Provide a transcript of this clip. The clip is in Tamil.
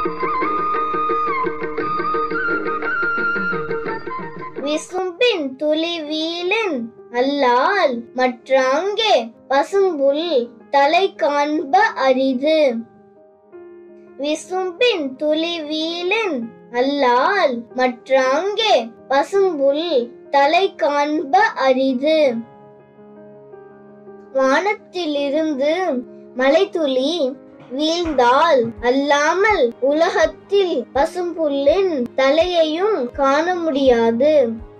விசும்பின் துளி வீழின் அல்லால் மற்றாங்கே பசும்புல் தலை காண்ப அரிது விசும்பின் துளி வீழின் அல்லால் மற்றாங்கே பசும்புல் தலை காண்ப அரிது வானத்திலிருந்து மலைத்துளி வீழ்ந்தால் அல்லாமல் உலகத்தில் பசும்புல்லின் தலையையும் காண முடியாது